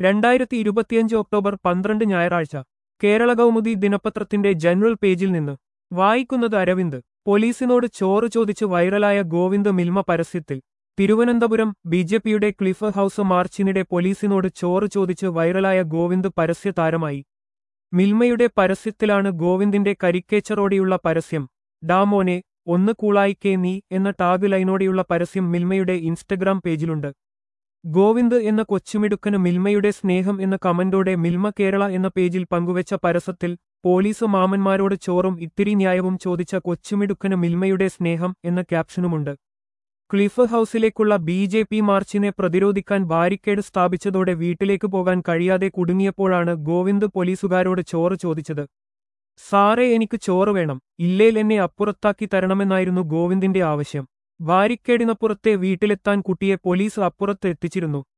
രണ്ടായിരത്തി ഇരുപത്തിയഞ്ച് ഒക്ടോബർ പന്ത്രണ്ട് ഞായറാഴ്ച കേരള കൗമുദി ദിനപത്രത്തിന്റെ ജനറൽ പേജിൽ നിന്ന് വായിക്കുന്നത് അരവിന്ദ് പോലീസിനോട് ചോറ് ചോദിച്ച് വൈറലായ ഗോവിന്ദ് മിൽമ പരസ്യത്തിൽ തിരുവനന്തപുരം ബി ജെ പിയുടെ ക്ലിഫ് ഹൌസ് മാർച്ചിനിടെ പോലീസിനോട് ചോറ് ചോദിച്ച് വൈറലായ ഗോവിന്ദ് പരസ്യ താരമായി മിൽമയുടെ പരസ്യത്തിലാണ് ഗോവിന്ദിന്റെ കരിക്കേച്ചറോടെയുള്ള പരസ്യം ഡാമോനെ ഒന്ന് കൂളായിക്കേ നീ എന്ന ടാഗ് ലൈനോടെയുള്ള പരസ്യം മിൽമയുടെ ഇൻസ്റ്റഗ്രാം പേജിലുണ്ട് ഗോവിന്ദ് എന്ന കൊച്ചുമിടുക്കന് മിൽമയുടെ സ്നേഹം എന്ന കമന്റോടെ മിൽമ കേരള എന്ന പേജിൽ പങ്കുവച്ച പരസ്യത്തിൽ പോലീസ് മാമന്മാരോട് ചോറും ഇത്തിരി ന്യായവും ചോദിച്ച കൊച്ചുമിടുക്കന് മിൽമയുടെ സ്നേഹം എന്ന ക്യാപ്ഷനുമുണ്ട് ക്ലിഫ് ഹൌസിലേക്കുള്ള ബി ജെ പി മാർച്ചിനെ പ്രതിരോധിക്കാൻ ബാരിക്കേഡ് സ്ഥാപിച്ചതോടെ വീട്ടിലേക്ക് പോകാൻ കഴിയാതെ കുടുങ്ങിയപ്പോഴാണ് ഗോവിന്ദ് പോലീസുകാരോട് ചോറ് ചോദിച്ചത് സാറേ എനിക്ക് ചോറ് വേണം ഇല്ലേൽ എന്നെ അപ്പുറത്താക്കി തരണമെന്നായിരുന്നു ഗോവിന്ദിന്റെ ആവശ്യം ബാരിക്കേഡിനപ്പുറത്തെ വീട്ടിലെത്താൻ കുട്ടിയെ പോലീസ് അപ്പുറത്ത് എത്തിച്ചിരുന്നു